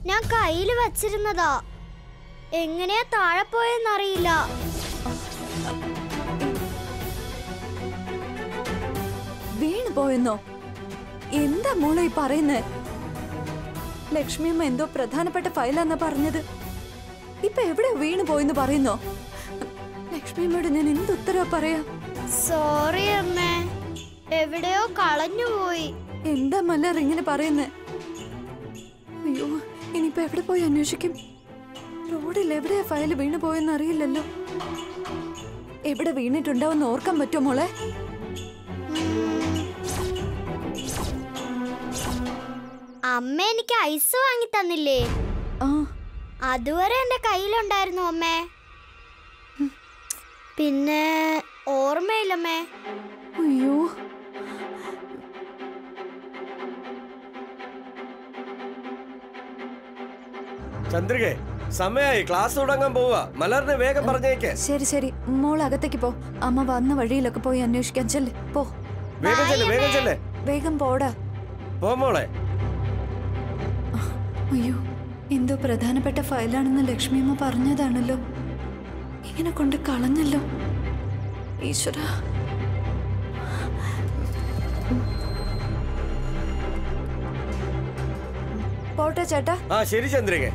ഞാൻ കയ്യിൽ വച്ചിരുന്നതാ എങ്ങനെയാ താഴെ പോയെന്നറിയില്ല വീണു പോയെന്നോ എന്താ മോളെ ഈ പറയുന്നേ ലക്ഷ്മിയമ്മ എന്തോ പ്രധാനപ്പെട്ട ഫയലാന്നാ പറഞ്ഞത് ഇപ്പൊ എവിടെ വീണു പോയെന്ന് പറയുന്നോ ലക്ഷ്മിയമ്മയോട് ഞാൻ എന്ത് ഉത്തരവാ പറയാ സോറി അമ്മേ എവിടെയോ കളഞ്ഞു പോയി എന്താ മല്ലർ ഇങ്ങനെ പറയുന്നേ അയ്യോ ഇനിയിപ്പോ എവിടെ പോയി അന്വേഷിക്കും റോഡിൽ എവിടെയാ ഫയൽ വീണു പോയെന്ന് അറിയില്ലല്ലോ എവിടെ വീണിട്ടുണ്ടാവെന്ന് ഓർക്കാൻ പറ്റുമോ മോളെ അമ്മ എനിക്ക് ഐസ് വാങ്ങി തന്നില്ലേ ആ അതുവരെ എന്റെ കയ്യിലുണ്ടായിരുന്നു അമ്മേ പിന്നെ ഓർമ്മയില്ലമ്മേ അയ്യോ ചന്ദ്രികെ സമയായി ക്ലാസ് തുടങ്ങാൻ പോവാ മലറിനെ വേഗം പറഞ്ഞേക്ക് ശരി ശരി മോൾ അകത്തേക്ക് പോ അമ്മ വന്ന വഴിയിലൊക്കെ പോയി അന്വേഷിക്കാൻ ചെല്ല് പോ വേഗം ചെല്ല് വേഗം ചെല്ല് വേഗം പോടാ പോ മോളെ അയ്യോ എന്തോ പ്രധാനപ്പെട്ട ഫയലാണെന്ന് ലക്ഷ്മിയമ്മ പറഞ്ഞതാണല്ലോ ഇങ്ങനെ കൊണ്ട് കളഞ്ഞല്ലോ ഈശ്വര പോട്ടെ ചേട്ടാ ആ ശരി ചന്ദ്രികെ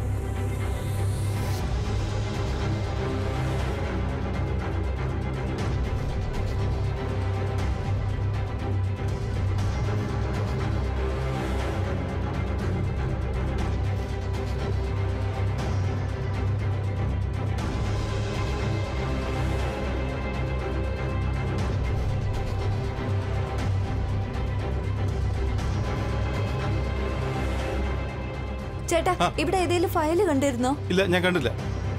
ചേട്ടാ ഇവിടെ ഏതെങ്കിലും ഫയൽ കണ്ടിരുന്നോ ഇല്ല ഞാൻ കണ്ടില്ല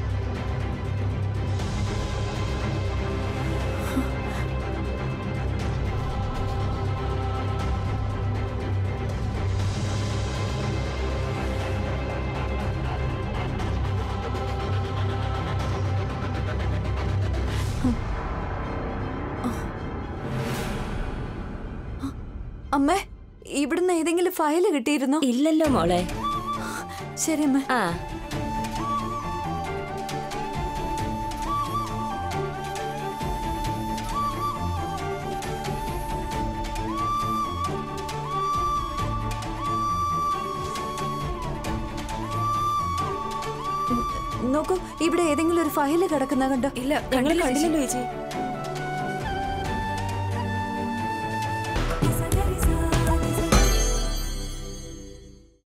അമ്മേ ഇവിടുന്ന് ഏതെങ്കിലും ഫയൽ കിട്ടിയിരുന്നോ ഇല്ലല്ലോ മോളെ ശരി അമ്മ ആ നോക്കൂ ഇവിടെ ഏതെങ്കിലും ഒരു ഫയൽ കിടക്കുന്ന കണ്ടോ ഇല്ല ഞങ്ങൾ കണ്ടില്ലല്ലോ ചേച്ചി